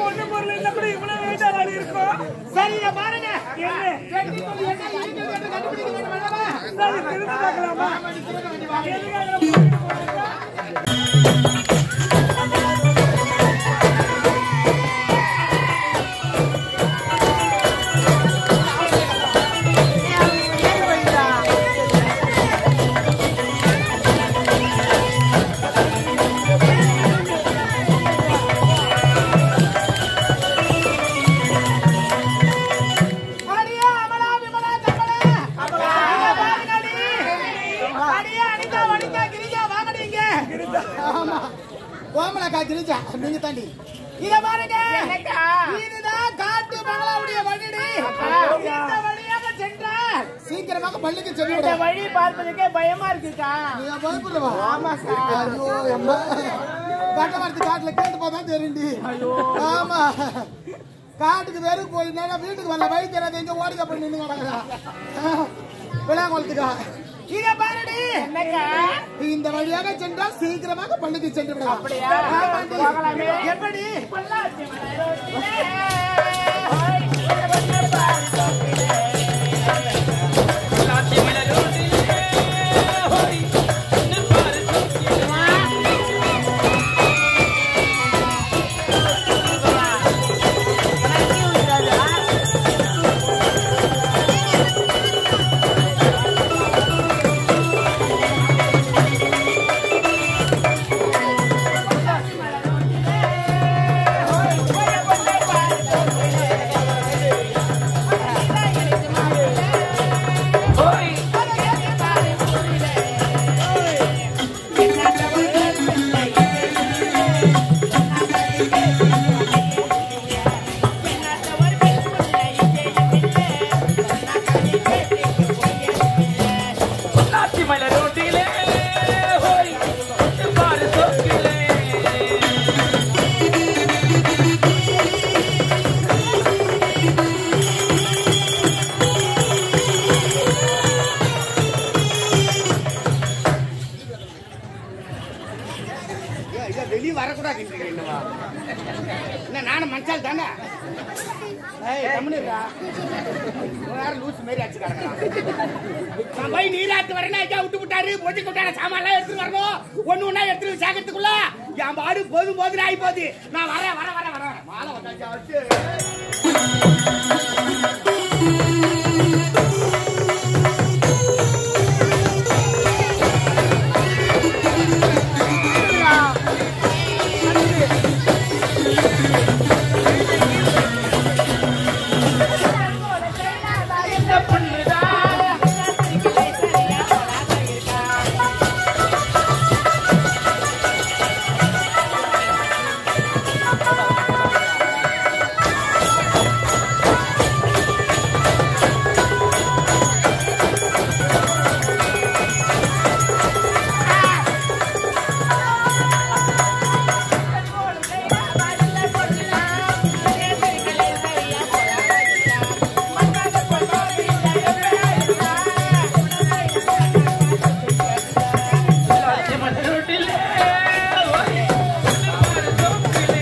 பொண்ணு பொருள் இருந்தா கூட இவ்வளவு வெயிட்டா வாடி இருக்கும் சரி இதை பாருங்க என்ன வெட்டிக்குள் என்ன இருக்கிறது என்று கண்டுபிடிக்க வேண்டும் அல்லவா சரி திரும்ப பார்க்கலாமா எதுக்காக நம்ம வீட்டுக்கு போறோம்? அடியே அமலா விமலா தமலா இங்க பாருங்கடி. அடியே அனிதா வனிதா கிரிஜா வாங்கடி இங்க. ஆமா. கோமலக்கா கிரிஜா நீங்க தாண்டி இத பாருங்க இதுதான் காட்டு பங்களாவுடைய வழிடி இந்த வழியாக சென்றால் சீக்கிரமாக பள்ளிக்கு இந்த சென்று வழி பார்ப்பதற்கே பயமா இருக்குக்கா பயப்படுவா ஆமா ஐயோ அம்மா கட்ட மரத்து காட்டுல கேட்டு பார்த்தா தெரியுண்டி ஆமா காட்டுக்கு வெறும் போயிருந்தா வீட்டுக்கு வரல வழி தெரியாது எங்க ஓடிக்க போய் நின்று கிடக்குறா விழாங்குளத்துக்கா இத பாருடி என்னக்கா இந்த வழியாக சென்றால் சீக்கிரமாக பள்ளிக்கு சென்று விடலாம் அப்படியா? ஆமாண்டி. போகலாமே. எப்படி பொள்ளாச்சி மலரோட்டிலே. பொள்ளாச்சி மலரோட்டிலே ஹோய் பாரு சோக்கிலே வெளியே வரக்கூடாது என்ன நானும் மனுஷால் தானே ஏய், கம்முனுடா. இவன் வேற லூசு மாதிரி அடிச்சு கிடக்குறான். நான் போய் நீராட்டு வரேன்னா ஐயா விட்டு விட்டாரு பொட்டி விட்டாரு சாமான்லாம் எடுத்துட்டு வரணும் ஒண்ணு ஒண்ணா எடுத்துட்டு சேர்க்கறதுக்குள்ள என் பாடு போதும் போதும் ஆகி போகுது நான் வரேன் வரேன் வரேன் வரேன் மாலை வந்தாச்சு வச்சு பொள்ளாச்சி மலரோட்டிலே ஹோய் பாரு சோக்கிலே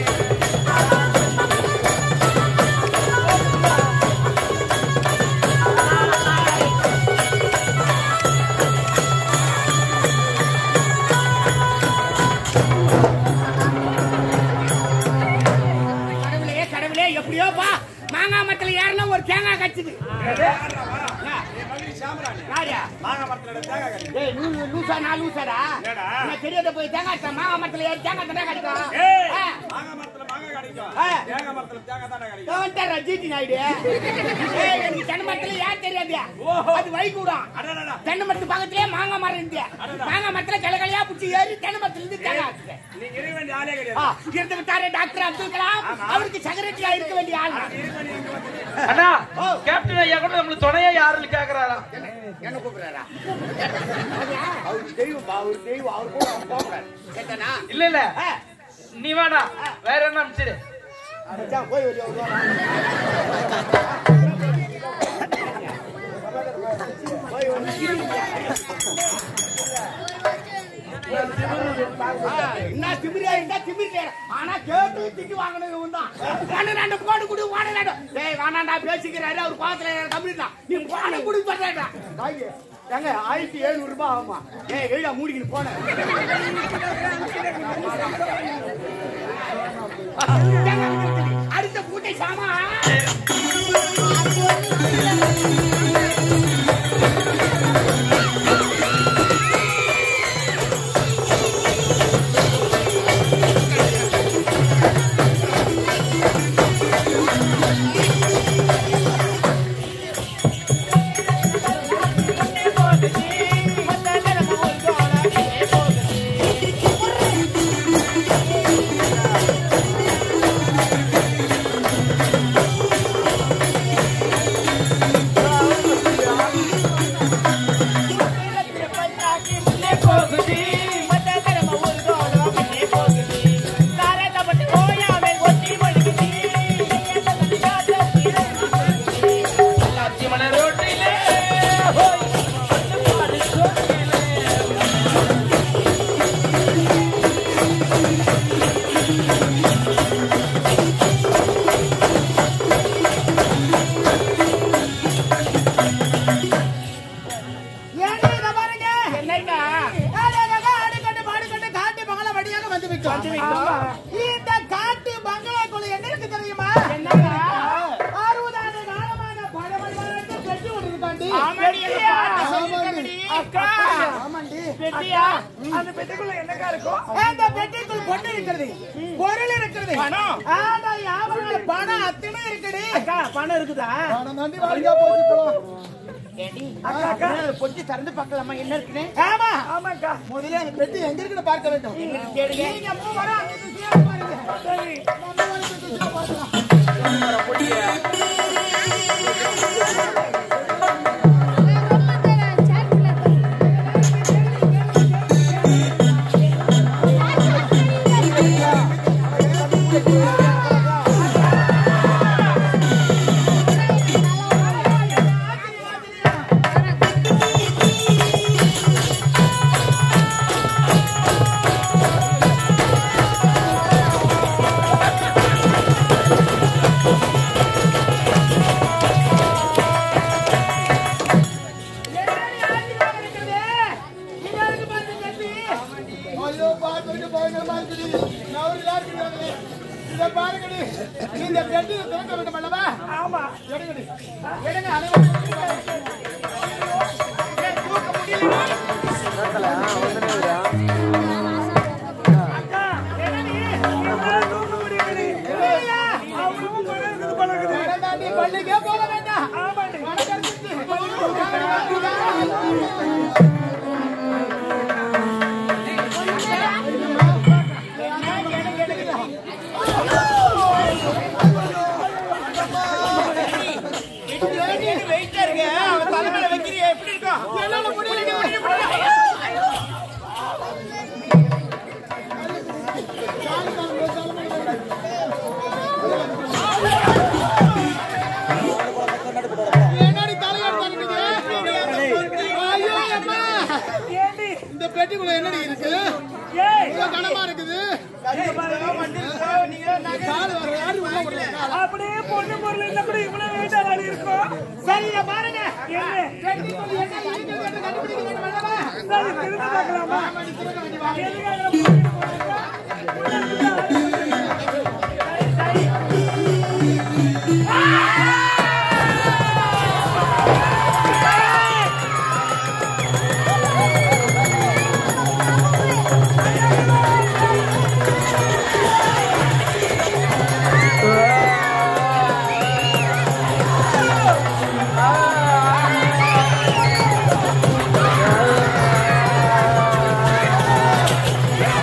கடவுளே கடவுளே எப்படியோ பா மாங்காய் மரத்துல ஏறினா ஒரு தேங்காய் கச்சுது யாரியா? ஏய், லூ- லூசா, நான் லூசாடா? நான் தெரியாத போய் தேங்காய் அடிச்சேன். மாங்காய் மரத்துல ஏறி தேங்காய் தானே கிடைக்கும். ஆ. ஆ. இதோ வந்துட்டாரா, ஜிடி நாயுடு. ஏய், எனக்கு தென்னை மரத்துல ஏன் தெரியாது? அது வைகூடம். தென்னை மரத்து பக்கத்துலயே மாங்காய் மரம் இருந்துச்சு. மாங்காய் மரத்துல கிளை கிளையா பிடிச்சி ஏறி தென்னை மரத்துல இருந்து தேங்காய் அடிச்சேன். ஆ, இருந்து விட்டாரு டாக்டர் அப்துல் கலாம் அவருக்கு செக்ரட்டரியா இருக்க வேண்டிய ஆள் நான். அண்ணா கேப்டன் ஐயா கூட நம்மளுக்கு துணையா யாருன்னு கேக்குறாரா என்ன கூப்பிடுறாரா அவரு தெய்வம் அவரு தெய்வம் அவரு கூட அவன் போகக்கூடாது கேட்டனா இல்ல இல்ல நீ வேணா வேற என்ன அனுப்பிச்சிரு மச்சான், போய் வெளியே வருவா. போய் வந்து. ஆ, என்ன திமிரியா இருந்தா திமிரியா இரு. ஆனா கேட்டு திட்டி வாங்கினது தான் ஒன்னு ரெண்டு போடு குடு ஒன்னு ரெண்டு டேய் வேணாண்டா பேசிக்கிறாரு அவர் பாத்துல கம்பெனி தான் நீ போன குடு பண்றா ஏங்க ஆயிரத்தி எழுநூறு ரூபாய் ஆகுமா ஏய் வெளியா மூடிக்கிட்டு போன அடுத்த கூட்டை சாமா லட்சுமண ரோட்டிலே ஹோய், வந்து பாடு சோக்கிலே. ஏன்டா இத பாருங்க என்னடா அடடா ஆடிக்கொண்டு பாடிக்கொண்டு காட்டு பங்களா வழியாக வந்து விட்டோம் இந்த காட்டு பங்களாக்குள்ள என்ன இருக்கு தெரியுமா என்னடா அறுபதாண்டு காலமாக பழமொழிகளுக்கு பெட்டி விட்டுருக்காண்டி அக்கா ஆமாண்டி பெட்டியா அந்த பெட்டிக்குள்ள என்னக்கா இருக்கும் அந்த பெட்டிக்குள் பொண்ணு இருக்கிறது பொருள் இருக்கிறது பணம்? ஆனா யாவரும் பணம் அத்தனை இருக்குது அக்கா பணம் இருக்குதா பணம் தாண்டி வாழ்க்கையா போச்சு அக்கா அக்கா பொட்டி திறந்து பார்க்கலாமா என்ன இருக்குன்னு ஆமா ஆமாக்கா முதல்ல அந்த பெட்டி எங்க இருக்குன்னு பார்க்க வேண்டும் கேளுங்க நீங்க மூவரும் அந்த திசையா பாருங்க சரி நம்ம வந்து திசையா பார்க்கலாம் ஐயோ பார்த்துட்டு பயங்கரமா இருக்குது நவரிலா இருக்குது இத பாருங்கடி இந்த பெட்டி திறக்க வேண்டும் அல்லவா ஆமா எடுங்கடி எடுங்க அனைவரும் அக்கா என்னால தூக்க முடியலடி அவனும் பணம் இருக்குது போல இருக்குது நடந்தாண்டி பள்ளிக்கே போக வேண்டாம் ஆமாண்டி பணம் கிடைச்சிச்சு. வெயிட்டா இருக்கு அவன் தலைமையில வைக்கிறியா எப்படி இருக்கும் என்னால முடியல என்னடி தலையெடுத்து ஐயோ அம்மா ஏண்டி இந்த பெட்டிக்குள்ள என்னடி இருக்கு ஏய் இவ்வளவு கனமா இருக்குது கால் வர யாரு உள்ள விடுறது அப்படியே பொண்ணு பொருள் இருந்தா கூட இவ்வளவு வெயிட்டா ஆளு இருக்கும் சரி இத பாருங்க என்ன பெட்டிக்குள்ள என்ன இருக்குது என்று கண்டுபிடிக்க வேண்டும் அல்லவா சரி திறந்து பார்க்கலாமா எதுக்காக நம்ம கூட்டிட்டு போறீங்க? உள்ள இருந்து ஆளு வந்து- சரி, சரி. ஆ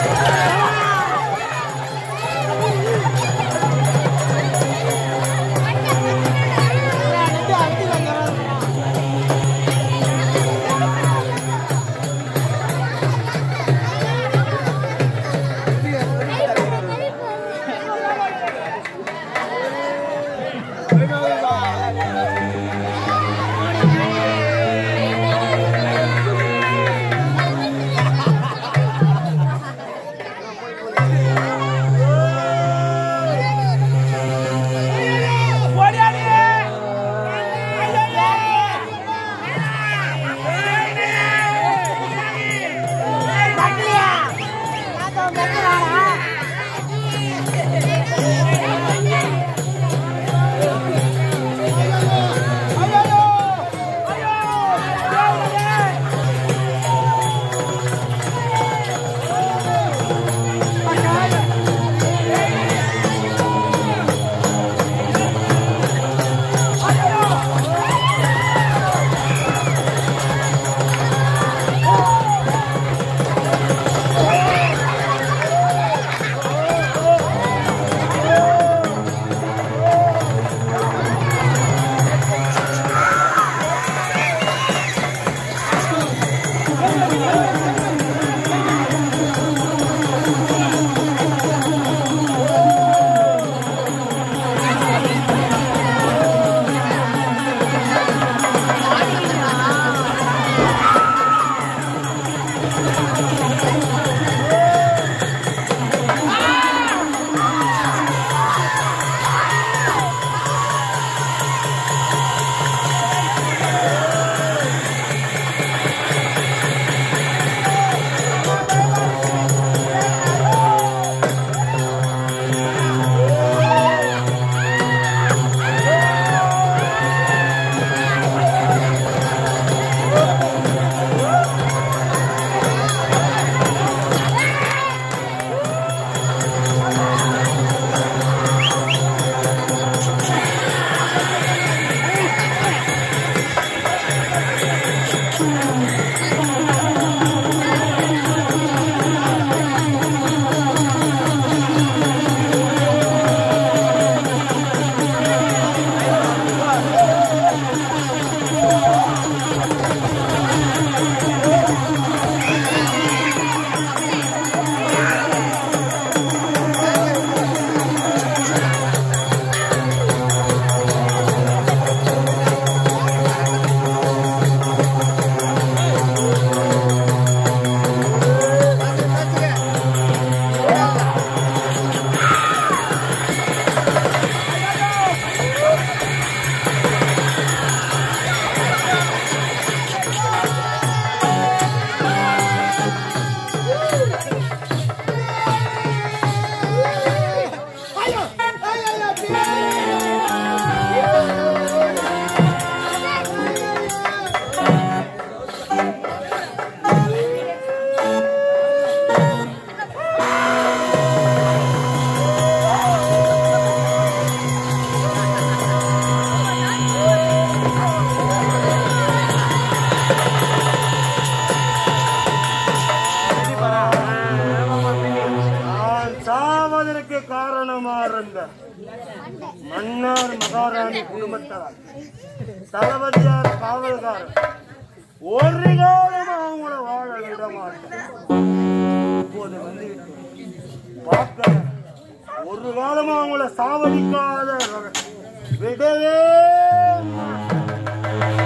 மன்னார் மகாராணி குடும்பத்தார் தளபதியார் காவல்காரர் ஒரு காலம் அவங்கள வாழ விட மாட்டேன் இப்போது வந்து பார்க்க ஒரு காலம் அவங்கள சாவடிக்காத விடவே மாட்டேன்.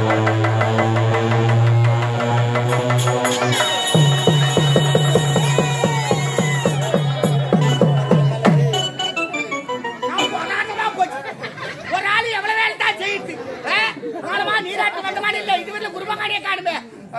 நான் போனாட்டமா போச்சு. ஒரு ஆளு எவ்வளவு வேலை தான் செய்யுது ஆ? காலமா நீராட்டு வந்தமா இல்ல இது வீட்டுல குருபகாரியை காணுமே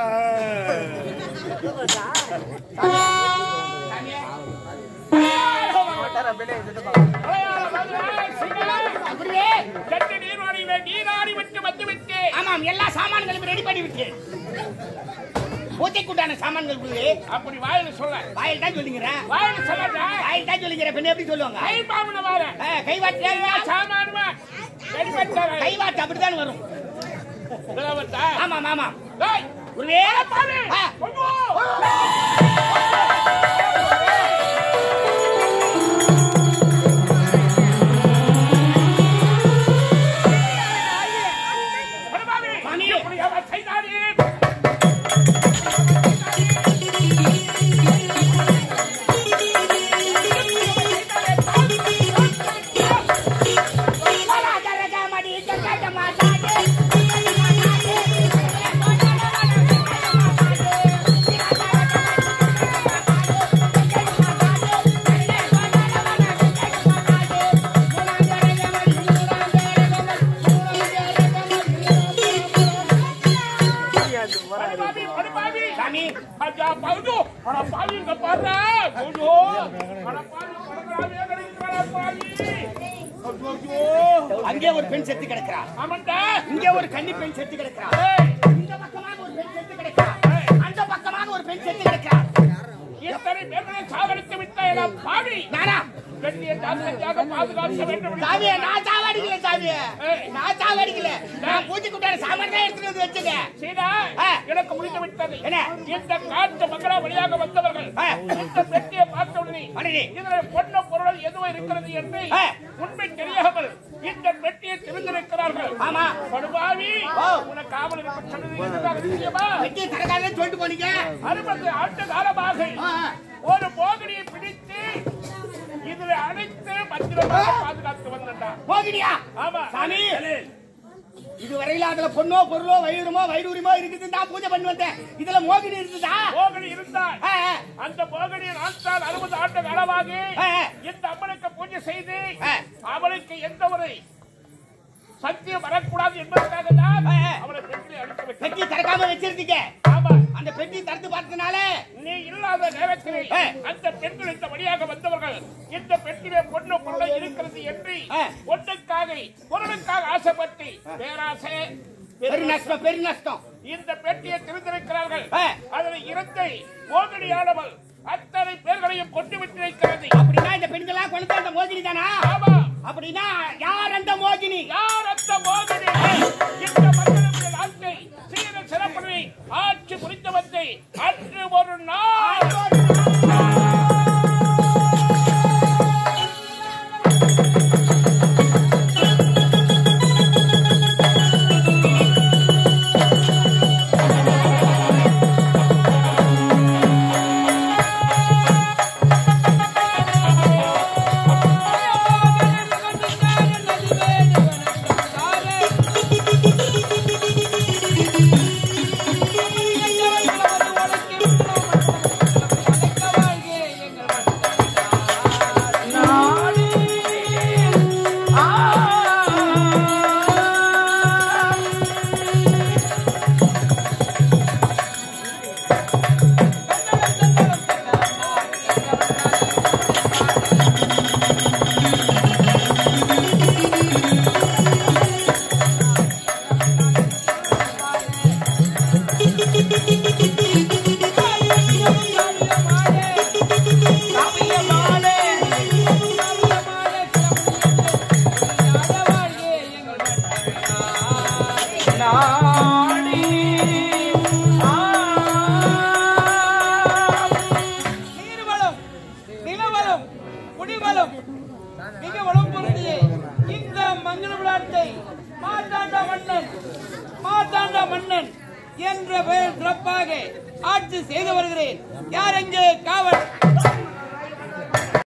அப்படியே கட்டு நீர்வாடியிலே நீராடி விட்டு வந்துவிட்டு ஆமாம் எல்லா சாமான்களையும் ரெடி பண்ணி விட்டு பூஜைக்குண்டான சாமான்கள் உள்ளே அப்படி வாயில சொல்ல வாயில் தான் சொல்லிக்கிறேன் வாயில சொல்ல வாயில் தான் சொல்லிக்கிறேன் பின்ன எப்படி சொல்லுவாங்க கை பாவன வார ஆ, கைவாட்டு சாமானுமா வெளிப்பட்டார கைவாட்டு அப்படித்தான் வரும் கிளவத்தா ஆமாம் ஆமாம் ஏய் குருவே பாரு ஆ. பொங்கோ பரமாவி சாமி. எப்படி அவர் செய்தாரே பரமாவி பரமாவி சாமி ஐயா பவுது அட பாவி இங்க பாரு ஐயோ அட பாவி பரமாவி கிடைக்கிறாரா பாவி ஐயோ அங்கே ஒரு பெண் செத்து கிடக்கிறா ஆமாண்டா இங்கே ஒரு கன்னி பெண் செத்து கிடக்கிறா ஏய் இந்த பக்கமாக ஒரு பெண் செத்து கிடக்கிறா அந்த பக்கமாக ஒரு பெண் செத்து கிடக்கிறா இத்தனை பேர்களை சாவடித்து விட்டாயடா பாவி நானா கண்ணிய ஜாக்கிரதையாக பாதுகாக்க வேண்டும் என்று சாமியே நான் சாவடிக்கல சாமியே ஏய். நான் சாவடிக்கல நான் பூச்சி குட்டான சாமான் தான் எடுத்துட்டு வந்து வச்சுக்க சீதா ஆ. எனக்கு முடிந்து விட்டது என்ன? இந்த காட்டு மங்களா வழியாக வந்தவர்கள் ஆ. இந்த பெட்டியை பார்த்த உடனே உடனே. இதில் பொண்ண பொருள் எதுவும் இருக்கிறது என்று ஆ. உண்மை தெரியாமல் இந்த பெட்டியை திறந்திருக்கிறார்கள் ஆமா. படுபாவி ஓ. உனக்கு காவல் இருக்க சொன்னது எதுக்காக தெரியுமா வெட்டி தரகாலே சொல்லிட்டு போனீங்க அறுபது ஆண்டு காலமாக ஆ, ஆ. ஒரு போகடியை பிடித்து இதில் அழைத்து பத்திரமாக பாதுகாத்து வந்தா மோகினியா ஆமா சாமி இதுவரையில அதுல பொண்ணோ பொருளோ வயிறுமோ வைடூரியமோ இருக்குது நான் பூஜை பண்ணி வந்தேன் இதுல மோகினி இருக்குதா போகடி இருந்தால் ஆ, ஆ. அந்த போகடியை நான்கால் அறுபது ஆண்டு காலமாக ஆ, ஆ. இந்த அம்மனுக்கு பூஜை செய்து ஆ. அவளுக்கு எந்த ஒரு சத்தியம் வரக்கூடாது என்பதற்காக தான் ஆ, ஆ. அவளை பெட்டிலே அடித்து விட்டேன் பெட்டி திறக்காம வச்சிருந்தீங்க ஆமா அந்த பெட்டி திறந்து பார்த்ததுனால நீ இல்லாத நேரத்தில் ஆ. அந்த பெண்கள் இந்த வழியாக வந்தவர்கள் இந்த பெட்டிலே பொண்ணு பொருளை இருக்கிறது என்று ஆ. பொண்ணுக்காக பொருளுக்காக ஆசைப்பட்டு பேராசை பெரு நஷ்டம் பெரு நஷ்டம் இந்த பெட்டியை திறந்திருக்கிறார்கள் ஆ. அதில் இருந்தை மோகடியானவள் அத்தனை பேர்களையும் கொண்டு விட்டு வைக்கிறது அப்படின்னா இந்த பெண்கள்லாம் கொண்டு வந்த மோகினி தானா ஆமா அப்படின்னா யார் அந்த மோகினி யார் அந்த மோகடி இந்த மக்களுடைய நாட்டை சீர சிறப்புரை ஆட்சி புரிந்து வந்து அன்று ஒரு நாள் ஆ மிக வளம் பொருந்திய இந்த மங்கள விழாத்தை மார்த்தாண்டா மன்னன் மார்த்தாண்டா மன்னன் என்ற பெயர் சிறப்பாக ஆட்சி செய்து வருகிறேன் யார் எங்கே காவல்